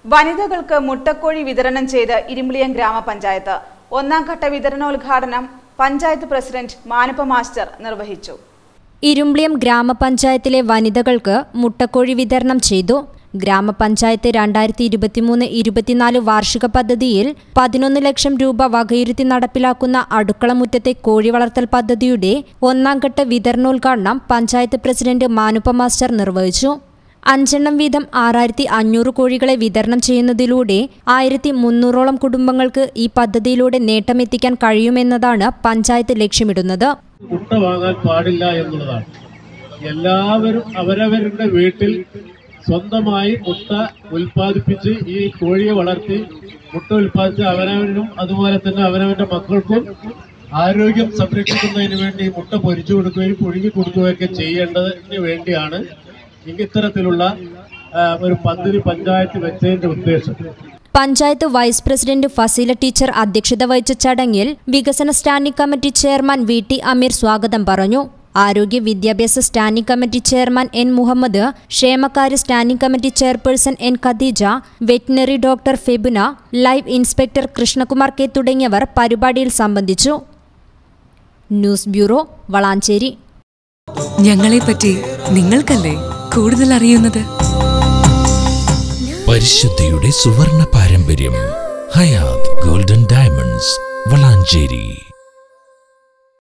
വനിതകൾക്ക് മുട്ടക്കോഴി വിതരണം ചെയ്ത് ഇരുമ്പിളിയം ഗ്രാമപഞ്ചായത്ത് ഒന്നാം ഘട്ട വിതരണോദ്ഘാടനം പഞ്ചായത്ത് പ്രസിഡന്റ് മാനപ്പ മാസ്റ്റർ നിർവഹിച്ചു ഇരുമ്പിളിയം ഗ്രാമപഞ്ചായത്തിലെ വനിതകൾക്ക് മുട്ടക്കോഴി വിതരണം ചെയ്തു ഗ്രാമപഞ്ചായത്ത് രണ്ടായിരത്തി ഇരുപത്തിമൂന്ന് ഇരുപത്തിനാല് വാർഷിക പദ്ധതിയിൽ പതിനൊന്ന് ലക്ഷം രൂപ വകയിരുത്തി നടപ്പിലാക്കുന്ന അടുക്കളമുറ്റത്തെ കോഴി വളർത്തൽ പദ്ധതിയുടെ ഒന്നാം ഘട്ട വിതരണോദ്ഘാടനം പഞ്ചായത്ത് പ്രസിഡന്റ് മാനുപ്പ മാസ്റ്റർ നിർവഹിച്ചു അഞ്ചെണ്ണം വീതം ആറായിരത്തി അഞ്ഞൂറ് കോഴികളെ വിതരണം ചെയ്യുന്നതിലൂടെ ആയിരത്തി മുന്നൂറോളം കുടുംബങ്ങൾക്ക് ഈ പദ്ധതിയിലൂടെ നേട്ടമെത്തിക്കാൻ കഴിയുമെന്നതാണ് പഞ്ചായത്ത് ലക്ഷ്യമിടുന്നത് മുട്ട വാങ്ങാൻ പാടില്ല എന്നുള്ളതാണ് എല്ലാവരും അവരവരുടെ വീട്ടിൽ സ്വന്തമായി മുട്ട ഉൽപ്പാദിപ്പിച്ച് ഈ കോഴിയെ വളർത്തി മുട്ട ഉൽപ്പാദിച്ച് അവനവനും അതുപോലെ തന്നെ അവനവന്റെ മക്കൾക്കും ആരോഗ്യം സംരക്ഷിക്കുന്നതിന് വേണ്ടി മുട്ട പൊരിച്ചു കൊടുക്കുകയും പുഴുങ്ങി കൊടുക്കുകയൊക്കെ ചെയ്യേണ്ടതിന് വേണ്ടിയാണ് ഇത്തരത്തിലുള്ള ആ, ഒരു പദ്ധതി പഞ്ചായത്ത് വെച്ചതിന്റെ ഉദ്ദേശം panchayat vice president Faseela teacher അധ്യക്ഷത വഹിച്ച ചടങ്ങിൽ വികസന standing committee chairman V T Ameer സ്വാഗതം പറഞ്ഞു ആരോഗ്യ വിദ്യാഭ്യാസ standing committee chairman N Muhammad ക്ഷേമകാര്യ standing committee chairperson N Khadeeja veterinary doctor Febuna live inspector Krishnakumar K തുടങ്ങിയവർ പരിപാടിയിൽ സംബന്ധിച്ചു ന്യൂസ് ബ്യൂറോ വളാഞ്ചേരി ഞങ്ങളെപ്പറ്റി നിങ്ങൾക്കല്ലേ കൂടുതൽ അറിയുന്നത് പരിശുദ്ധിയുടെ സുവർണ പാരമ്പര്യം ഹയാത് ഗോൾഡൻ ഡയമണ്ട്സ് വളാഞ്ചേരി